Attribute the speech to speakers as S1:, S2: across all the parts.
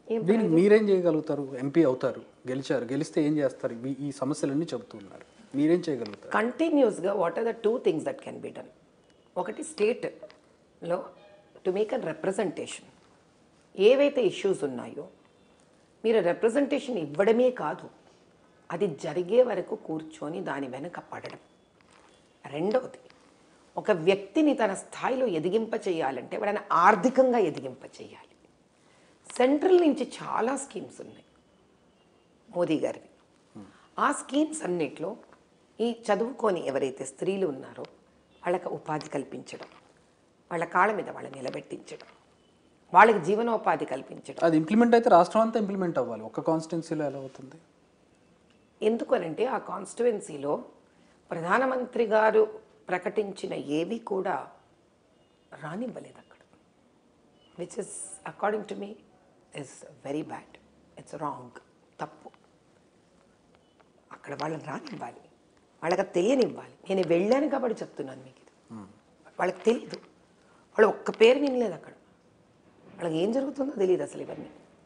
S1: దీనికి మీరేం చేయగలుగుతారు ఎంపీ అవుతారు గెలిచారు గెలిస్తే ఏం చేస్తారు ఈ- ఈ సమస్యలన్నీ చెబుతున్నారు మీరేం చేయగలుగుతారు
S2: కంటిన్యూస్గా what are the two things that can be done ఒకటి స్టేట్లో టు మేక్ అన్ రిప్రజెంటేషన్ ఏవైతే ఇష్యూస్ ఉన్నాయో మీరు రిప్రజెంటేషన్ ఇవ్వడమే కాదు అది జరిగే వరకు కూర్చొని దాని వెనక పడడం రెండవది ఒక వ్యక్తిని తన స్థాయిలో ఎదిగింప చేయాలంటే వాడని ఆర్థికంగా ఎదిగింప చేయాలి సెంట్రల్ నుంచి చాలా స్కీమ్స్ ఉన్నాయి మోదీ గారివి ఆ స్కీమ్స్ అన్నిట్లో ఈ చదువుకొని ఎవరైతే స్త్రీలు ఉన్నారో వాళ్ళకి ఉపాధి కల్పించడం వాళ్ళ కాళ్ళ మీద వాళ్ళని నిలబెట్టించడం వాళ్ళకి జీవనోపాధి కల్పించడం
S1: అది ఇంప్లిమెంట్ అయితే రాష్ట్రం అంతా ఇంప్లిమెంట్ అవ్వాలి ఒక్క కాన్స్టిట్యున్సీలో ఎలా అవుతుంది
S2: ఎందుకనంటే ఆ కాన్స్టిట్యువెన్సీలో ప్రధానమంత్రి గారు ప్రకటించిన ఏవి కూడా రానివ్వలేదు అక్కడ which is according to me is very bad it's wrong తప్పు అక్కడ వాళ్ళని రానివ్వాలి వాళ్ళకి అది తెలియనివ్వాలి నేను వెళ్ళాను కాబట్టి చెప్తున్నాను మీకు ఇది వాళ్ళకి తెలియదు వాళ్ళు ఒక్క పేరు వినలేదు అక్కడ వాళ్ళకి ఏం జరుగుతుందో తెలియదు అసలు ఇవన్నీ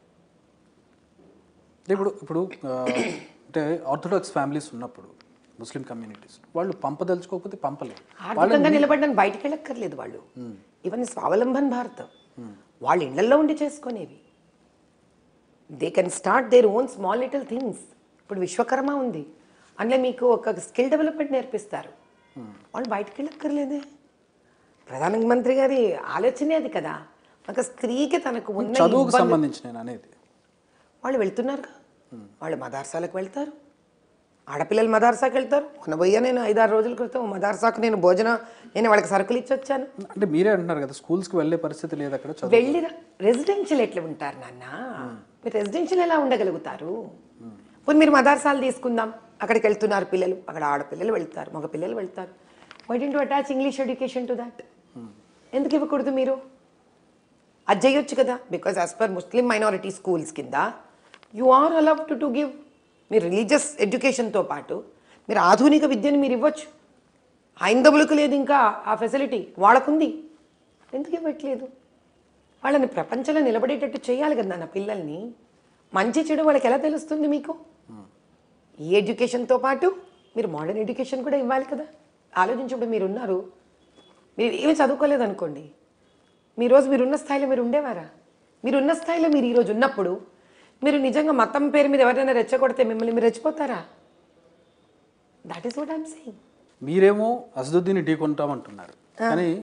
S1: ఇప్పుడు ఇప్పుడు ఆ, అంటే ఆర్థోడాక్స్ ఫ్యామిలీస్ ఉన్నప్పుడు ముస్లిం కమ్యూనిటీస్ వాళ్ళు పంపదలుచుకోకపోతే పంపలేదు
S2: ఆర్థికంగా నిలబడడానికి బయటికి వెళ్ళక్కర్లేదు వాళ్ళు ఇవన్నీ స్వావలంబన్ భారత్ వాళ్ళ ఇళ్లలో ఉండి చేసుకునేవి they can start their own small little things ఇప్పుడు విశ్వకర్మ ఉంది అందులో మీకు ఒక స్కిల్ డెవలప్మెంట్ నేర్పిస్తారు వాళ్ళు బయటికి వెళ్ళక్కర్లేదే ప్రధానమంత్రి గారి ఆలోచనే అది కదా ఒక స్త్రీకి తనకు ఉన్న
S1: చదువుకు
S2: ఇబ్బంది-
S1: సంబంధించి నేను అనేది
S2: వాళ్ళు వెళ్తున్నారుగా వాళ్ళు మదార్సాలకు వెళ్తారు ఆడపిల్లలు మదార్సాకి వెళ్తారు మొన్న పోయా నేను ఐదారు రోజుల క్రితం మదార్సాకు నేను భోజనం నేను వాళ్ళకి సరుకులు ఇచ్చి వచ్చాను
S1: అంటే మీరే అంటున్నారు కదా స్కూల్స్కి వెళ్ళే పరిస్థితి లేదు అక్కడ చదువు
S2: వెళ్ళి రెసిడెన్షియల్ ఎట్లా ఉంటారు నాన్న మీరు రెసిడెన్షియల్ ఎలా ఉండగలుగుతారు పోనీ మీరు మదార్సాలు తీసుకుందాం అక్కడికి వెళ్తున్నారు పిల్లలు అక్కడ ఆడపిల్లలు వెళ్తారు మగ పిల్లలు వెళ్తారు why to attach English education to that ఎందుకు ఇవ్వకూడదు మీరు అది చేయొచ్చు కదా because as per Muslim minority schools కింద you are allowed to to give మీరు రిలీజియస్ ఎడ్యుకేషన్తో పాటు మీరు ఆధునిక విద్యను మీరు ఇవ్వచ్చు హైందవులకు లేదు ఇంకా ఆ ఫెసిలిటీ వాళ్ళకుంది ఎందుకు ఇవ్వట్లేదు వాళ్ళని ప్రపంచంలో నిలబడేటట్టు చేయాలి కదా నా పిల్లల్ని మంచి చెడు వాళ్ళకి ఎలా తెలుస్తుంది మీకు ఈ ఎడ్యుకేషన్తో పాటు మీరు మోడర్న్ ఎడ్యుకేషన్ కూడా ఇవ్వాలి కదా ఆలోచించినప్పుడు మీరు ఉన్నారు మీరు ఏమీ చదువుకోలేదు అనుకోండి మీ రోజు మీరున్న స్థాయిలో మీరు ఉండేవారా మీరున్న స్థాయిలో మీరు ఈరోజు ఉన్నప్పుడు మీరు నిజంగా మతం పేరు మీద ఎవరైనా రెచ్చగొడితే మిమ్మల్ని మీరు రెచ్చిపోతారా that is what I'm saying
S1: మీరేమో అసదుద్దీన్ ఢీ కొంటామంటున్నారు కానీ